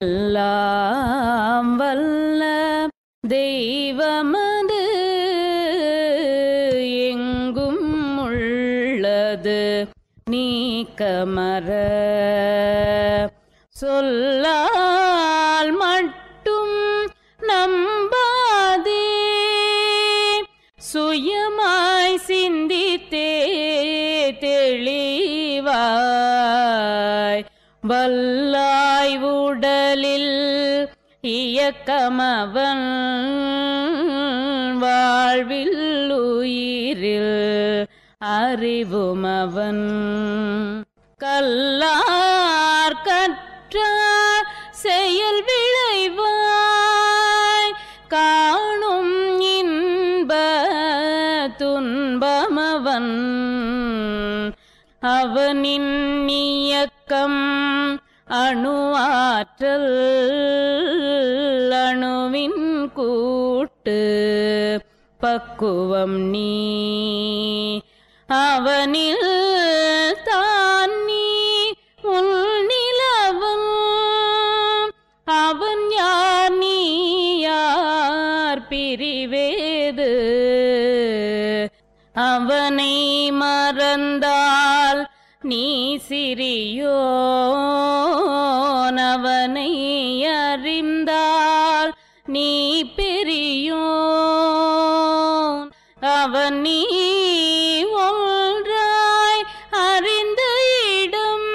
எல்லாம் வல்ல தெய்வமது எங்கும் உள்ளது நீக்கமர சொல்லால் மட்டும் நம்பாதே சுயமாய் சிந்தித்தே தெளிவாய் வல்லாய் உடலில் இயக்கமவன் வாழ்வில் உயிரில் அறிவுமவன் கல்லார் கற்றார் செயல் விளைவாய் காணும் இன்ப துன்பமவன் அவனின் இயக்கம் அணுவாற்றல் அணுவின் கூட்டு பக்குவம் நீ அவனில் தான் நீ உள் நிலவும் அவன் யார் நீ யார் பிரிவேது அவனை மறந்தால் நீ சிறியோன் அவனை அறிந்தால் நீ பெரியோன் அவன் நீ ஒன்றாய் அறிந்த இடம்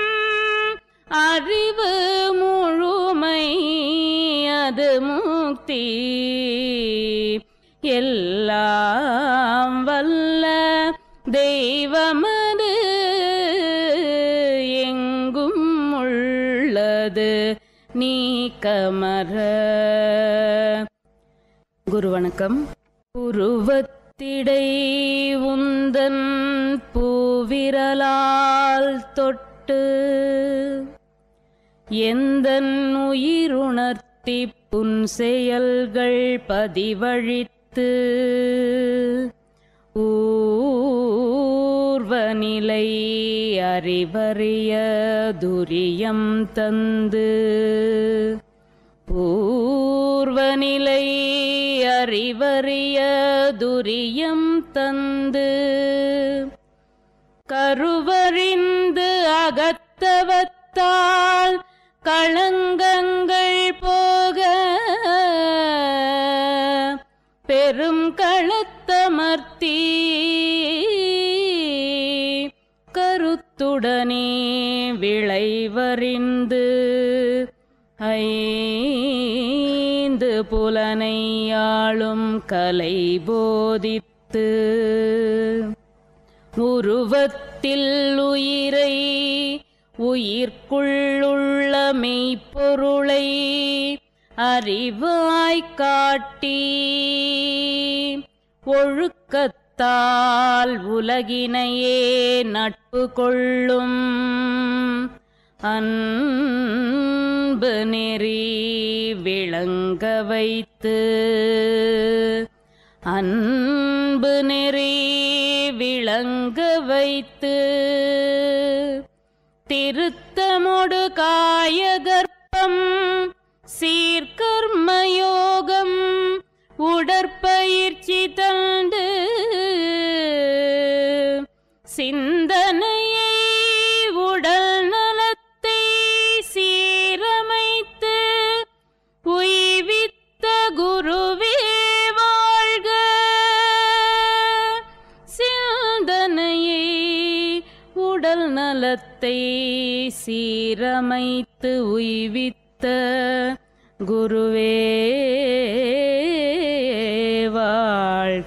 அறிவு முழுமை அது முக்தி எல்லாம் வல்ல தெய்வமது எங்கும் உள்ளது நீக்கமர குரு வணக்கம் உருவத்திடை உந்தன் பூவிரலால் தொட்டு எந்தன் உயிருணர்த்தி புன் செயல்கள் பதிவழித்து ஊர்வநிலை அறிவறிய துரியம் தந்து பூர்வநிலை அறிவறிய துரியம் தந்து கருவறிந்து அகத்தவத்தால் களங்கங்கள் போக பெரும் களத்தமர்த்தி கருத்துடனே விளைவறிந்து ஐந்து புலனையாளும் கலை போதித்து உருவத்தில் உயிரை உயிர்க்குள்ளுள்ள மெய்ப்பொருளை அறிவாய்க் காட்டி ஒழுக்கத்தால் உலகினையே நட்பு கொள்ளும் அன்பு நெறி விளங்க வைத்து அன்பு நெறி விளங்க வைத்து திருத்தமொடு காயகற்பம் சீர்கர்மயோகம் உடற்பயிற்சி தந்து சிந்தனையை உடல் நலத்தை சீரமைத்து உய்வித்த குருவே வாழ்க சிந்தனையை உடல் நலத்தை சீரமைத்து உய்வித்த குருவே வாழ்க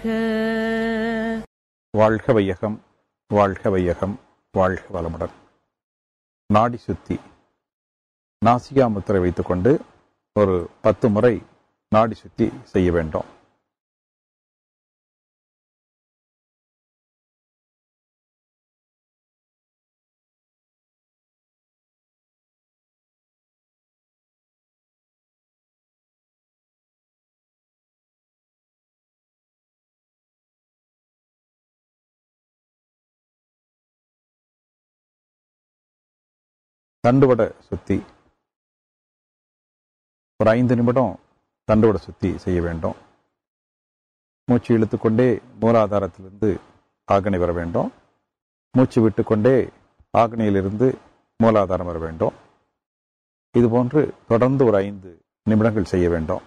வாழ்க வையகம் வாழ்க வையகம் வாழ்க வளமுடன் நாடி சுத்தி நாசிகா முத்திரை வைத்துக்கொண்டு ஒரு பத்து முறை நாடி சுத்தி செய்ய வேண்டும் தண்டுவட சுத்தி ஒரு ஐந்து நிமிடம் தண்டோட சுத்தி செய்ய வேண்டும் மூச்சு இழுத்துக்கொண்டே மூலாதாரத்திலிருந்து ஆக்னி வர வேண்டும் மூச்சு விட்டுக்கொண்டே ஆக்னியிலிருந்து மூலாதாரம் வர வேண்டும் இது போன்று தொடர்ந்து ஒரு ஐந்து நிமிடங்கள் செய்ய வேண்டும்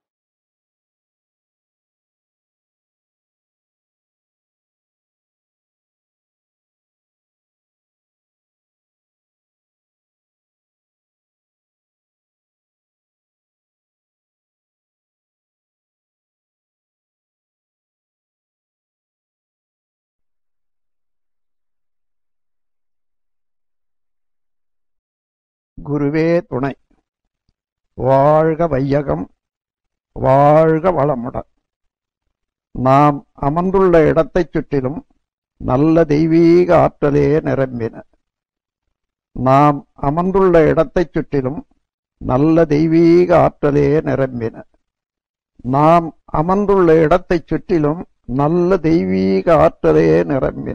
குருவே துணை வாழ்க வையகம் வாழ்க வளமுடன் நாம் அமர்ந்துள்ள இடத்தைச் சுற்றிலும் நல்ல தெய்வீக ஆற்றலே நிரம்பின நாம் அமர்ந்துள்ள இடத்தைச் சுற்றிலும் நல்ல தெய்வீக ஆற்றலே நிரம்பின நாம் அமர்ந்துள்ள இடத்தைச் சுற்றிலும் நல்ல தெய்வீக ஆற்றலே நிரம்பின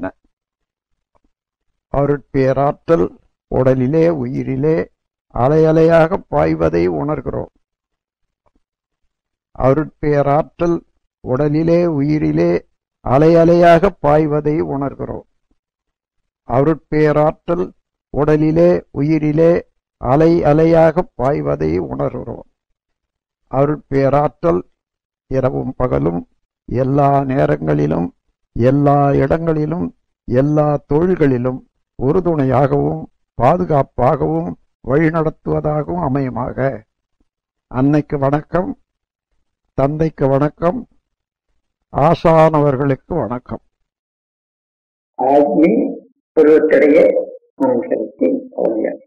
அருட்பேராற்றல் உடலிலே உயிரிலே அலையலையாக பாய்வதை உணர்கிறோம் அருட்பேராற்றல் உடலிலே உயிரிலே அலையலையாக பாய்வதை உணர்கிறோம் அருட்பேராற்றல் உடலிலே உயிரிலே அலை அலையாக பாய்வதை உணர்கிறோம் அருட்பேராற்றல் இரவும் பகலும் எல்லா நேரங்களிலும் எல்லா இடங்களிலும் எல்லா தொழில்களிலும் உறுதுணையாகவும் பாதுகாப்பாகவும் வழிநடத்துவதாகவும் அமையுமாக அன்னைக்கு வணக்கம் தந்தைக்கு வணக்கம் ஆசானவர்களுக்கு வணக்கம் ஆக்னி பருவத்திடையே மனம் செலுத்தி அவர்கள்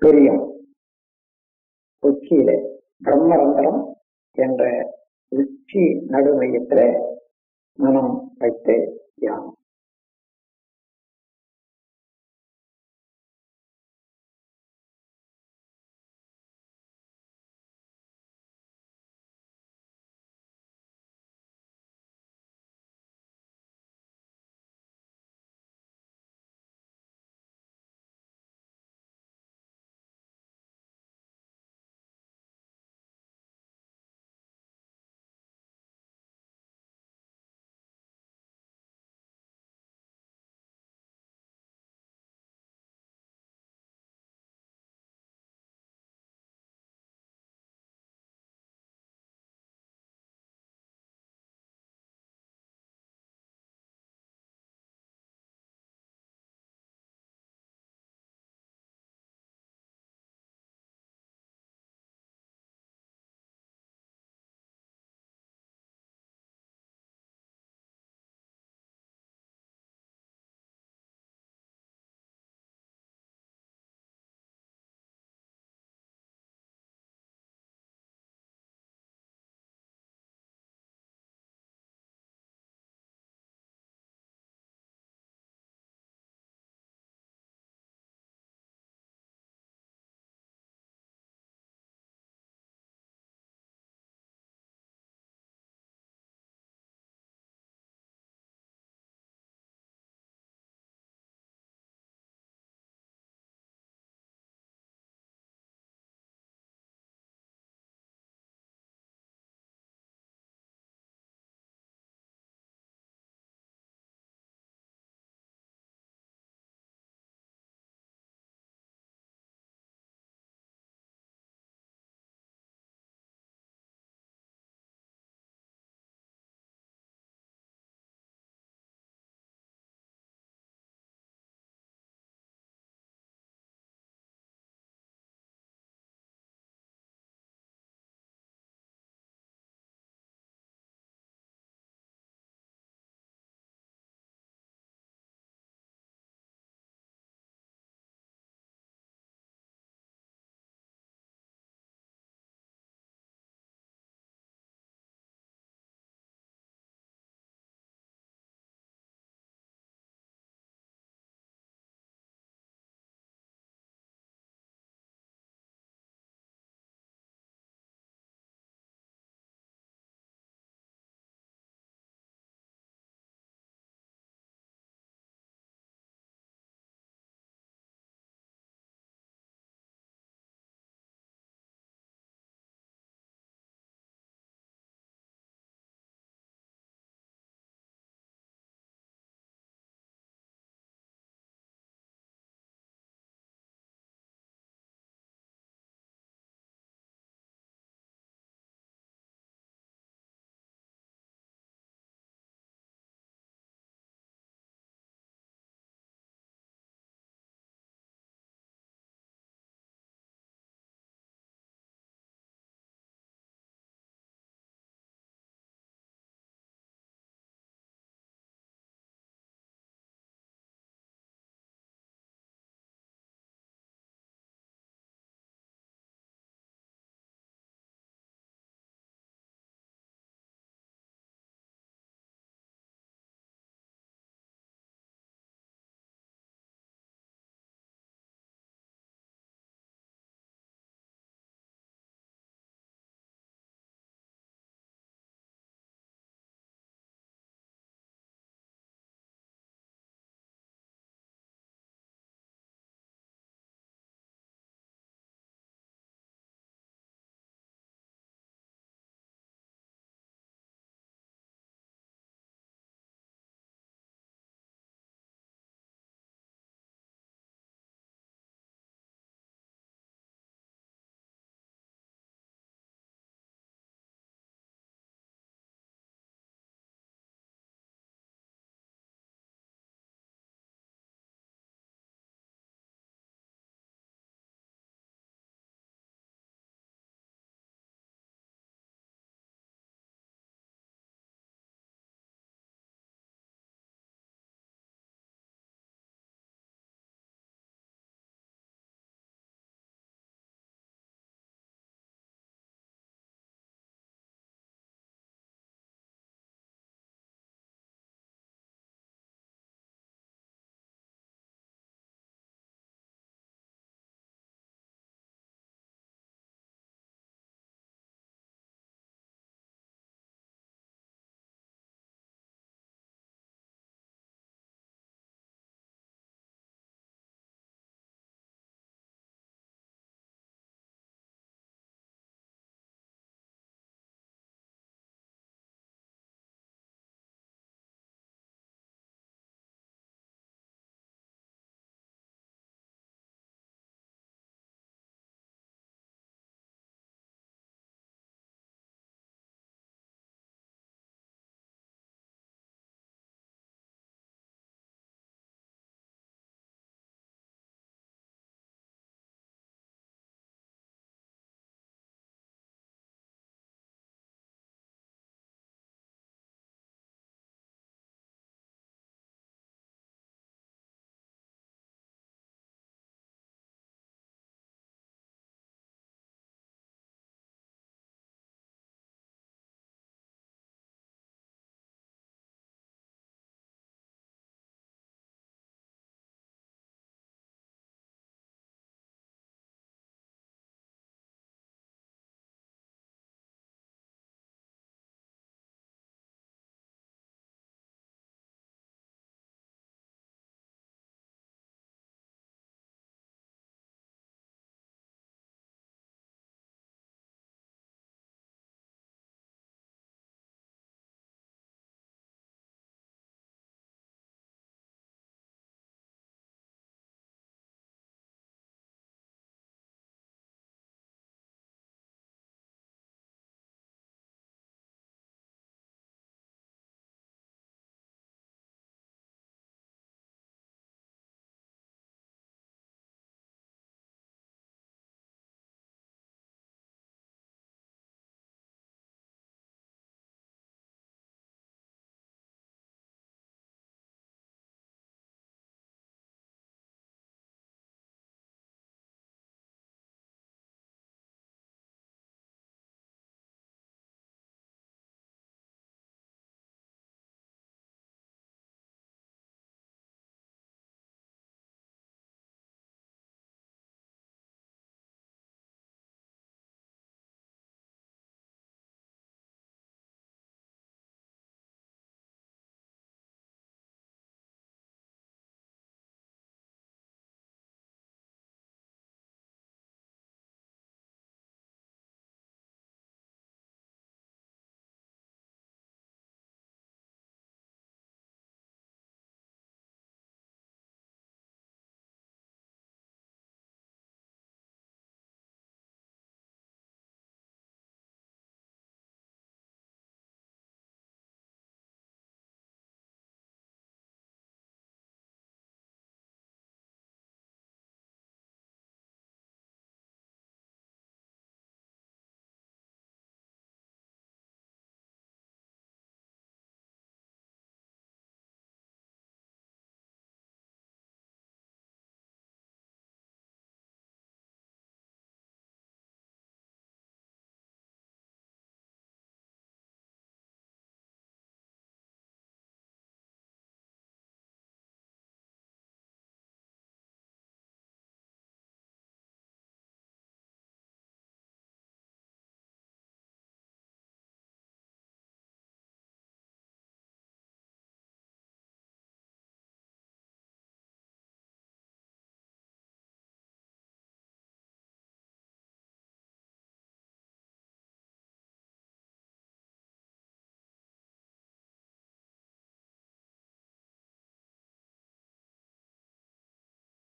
துரியம் உச்சியில பிரம்மரந்திரம் என்ற உச்சி நடுமையத்துல மனம் வைத்து தியானம்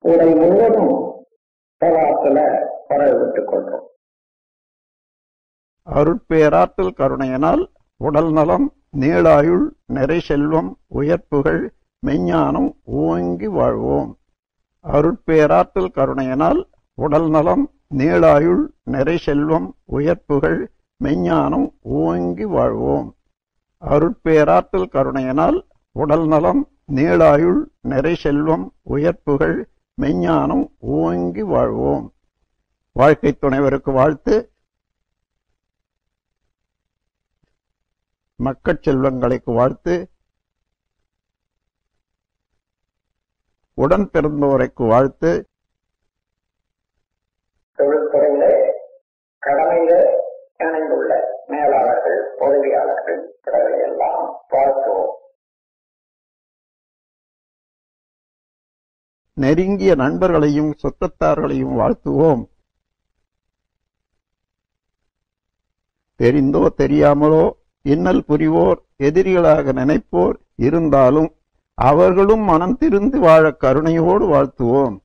உடல் முழுவதும் பலாத்துல பரவி விட்டுக் கொள்றோம் அருட்பேராற்றல் கருணையினால் உடல் நலம் நீளாயுள் நிறை செல்வம் உயர்ப்புகள் மெஞ்ஞானம் ஓங்கி வாழ்வோம் அருட்பேராற்றல் கருணையினால் உடல் நலம் நீளாயுள் நிறை செல்வம் உயர்ப்புகள் மெஞ்ஞானம் ஓங்கி வாழ்வோம் அருட்பேராற்றல் கருணையினால் உடல் நலம் நீளாயுள் நிறை செல்வம் உயர்ப்புகள் மெஞ்ஞானம் ஓங்கி வாழ்வோம் வாழ்க்கை துணைவருக்கு வாழ்த்து மக்கட் செல்வங்களுக்கு வாழ்த்து உடன் பிறந்தோரைக்கு வாழ்த்து தொழில்துறையில கடமையில இணைந்துள்ள மேலாளர்கள் உதவியாளர்கள் இவர்களை எல்லாம் வாழ்த்துவோம் நெருங்கிய நண்பர்களையும் சொந்தத்தார்களையும் வாழ்த்துவோம் தெரிந்தோ தெரியாமலோ இன்னல் புரிவோர் எதிரிகளாக நினைப்போர் இருந்தாலும் அவர்களும் மனம் திருந்து வாழ கருணையோடு வாழ்த்துவோம்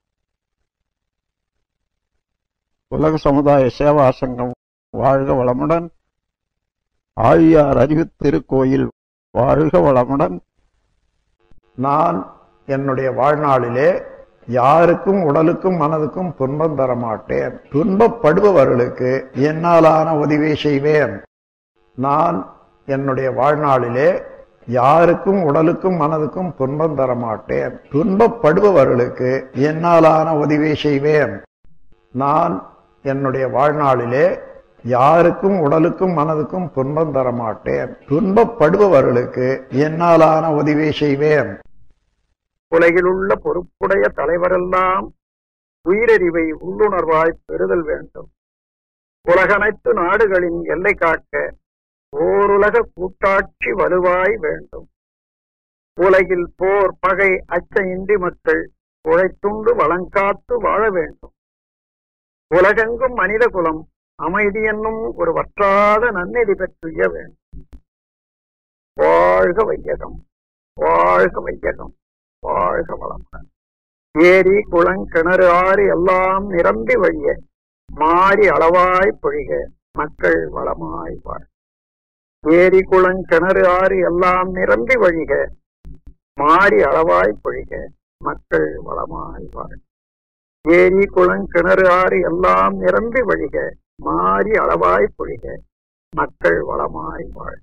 உலக சமுதாய சேவா சங்கம் வாழ்க வளமுடன் ஆழியார் அறிவு திருக்கோயில் வாழ்க வளமுடன் நான் என்னுடைய வாழ்நாளிலே யாருக்கும் உடலுக்கும் மனதுக்கும் துன்பம் தர மாட்டேன் துன்பப்படுபவர்களுக்கு என்னாலான உதவி செய்வேன் நான் என்னுடைய வாழ்நாளிலே யாருக்கும் உடலுக்கும் மனதுக்கும் துன்பம் தர மாட்டேன் துன்பப்படுபவர்களுக்கு என்னாலான உதவி செய்வேன் நான் என்னுடைய வாழ்நாளிலே யாருக்கும் உடலுக்கும் மனதுக்கும் துன்பம் தர மாட்டேன் துன்பப்படுபவர்களுக்கு என்னாலான உதவி செய்வேன் உலகில் உள்ள பொறுப்புடைய தலைவரெல்லாம் உயிரறிவை உள்ளுணர்வாய் பெறுதல் வேண்டும் உலகனைத்து நாடுகளின் எல்லை காக்க ஓருலக கூட்டாட்சி வலுவாய் வேண்டும் உலகில் போர் பகை அச்ச இன்றி மக்கள் உழைத்துண்டு வளங்காத்து வாழ வேண்டும் உலகெங்கும் மனித குலம் அமைதி என்னும் ஒரு வற்றாத நன்னெறி பெற்றுய வேண்டும் வாழ்க வையகம் வாழ்க வையகம் வாழ்க வளமுடன் ஏரி குளம் கிணறு ஆறு எல்லாம் நிரம்பி வழிய மாறி அளவாய் பொழிக மக்கள் வளமாய் வாழ் ஏரி குளம் கிணறு ஆறு எல்லாம் நிரம்பி வழிக மாறி அளவாய் பொழிக மக்கள் வளமாய் வாழ் ஏரி குளம் கிணறு ஆறு எல்லாம் நிரம்பி வழிக மாறி அளவாய் பொழிக மக்கள் வளமாய் வாழ்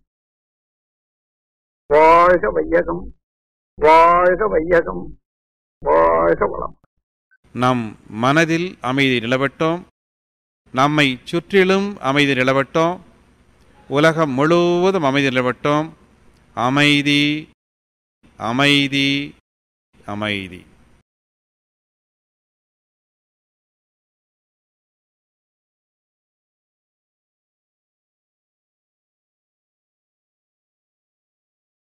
வாழ்க வையகம் வாழ்க வையகம் வாழ்க வளம் நம் மனதில் அமைதி நிலவட்டும் நம்மை சுற்றிலும் அமைதி நிலவட்டும் உலகம் முழுவதும் அமைதி நிலவட்டும் அமைதி அமைதி அமைதி